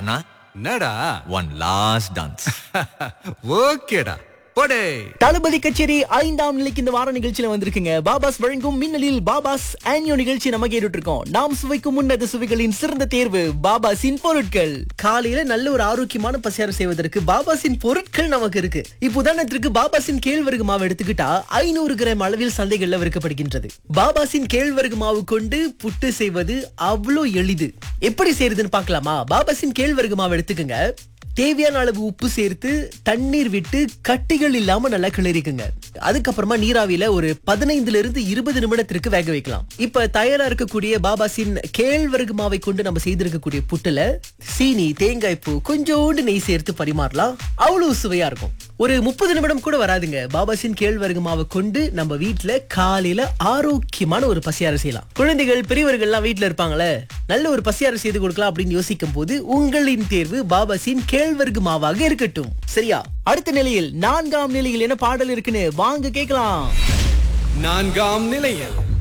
அண்ணா என்னடா one last dance ஓகேடா போடே தளபதி கச்சேரி ஐந்தாம் நிலைக்கு இந்த வார நிகழ்ச்சியில வந்திருக்குங்க பாபாஸ் வழங்கும் மின்னலில் பாபாஸ் ஆன்யோ நிகழ்ச்சி நம்ம கேட்டுட்டு இருக்கோம் நாம் சுவைக்கும் முன்னது சுவைகளின் சிறந்த தேர்வு பாபாஸின் பொருட்கள் காலையில நல்ல ஒரு ஆரோக்கியமான பசியாரம் செய்வதற்கு பாபாஸின் பொருட்கள் நமக்கு இருக்கு இப்போ உதாரணத்திற்கு பாபாஸின் கேழ்வரகு மாவு எடுத்துக்கிட்டா ஐநூறு கிராம் அளவில் சந்தைகள்ல விற்கப்படுகின்றது பாபாஸின் கேழ்வரகு மாவு கொண்டு புட்டு செய்வது அவ்வளோ எளிது எப்படி செய்யறதுன்னு பார்க்கலாமா பாபாஸின் கேழ்வரகு மாவு எடுத்துக்கங்க தேவையான அளவு உப்பு சேர்த்து தண்ணீர் விட்டு கட்டிகள் இல்லாம நல்லா கிளறிக்குங்க அதுக்கப்புறமா நீராவியில ஒரு பதினைந்துல இருந்து இருபது நிமிடத்திற்கு வேக வைக்கலாம் இப்ப தயாரா இருக்கக்கூடிய பாபாசின் கேழ்வரகு மாவை கொண்டு நம்ம செய்திருக்கக்கூடிய புட்டுல சீனி தேங்காய் பூ கொஞ்சோண்டு நெய் சேர்த்து பரிமாறலாம் அவ்வளவு சுவையா இருக்கும் ஒரு முப்பது நிமிடம் கூட வராதுங்க பாபாசின் கேழ்வரகு மாவை கொண்டு நம்ம வீட்ல காலையில ஆரோக்கியமான ஒரு பசியாரம் செய்யலாம் குழந்தைகள் பெரியவர்கள் எல்லாம் வீட்ல இருப்பாங்களே நல்ல ஒரு பசியாரம் செய்து கொடுக்கலாம் அப்படின்னு யோசிக்கும் போது உங்களின் தேர்வு பாபாசின் கேழ்வரகு மாவாக இருக்கட்டும் சரியா அடுத்த நிலையில் நான்காம் நிலையில் என்ன பாடல் இருக்குன்னு வாங்க கேட்கலாம் நான்காம் நிலையில்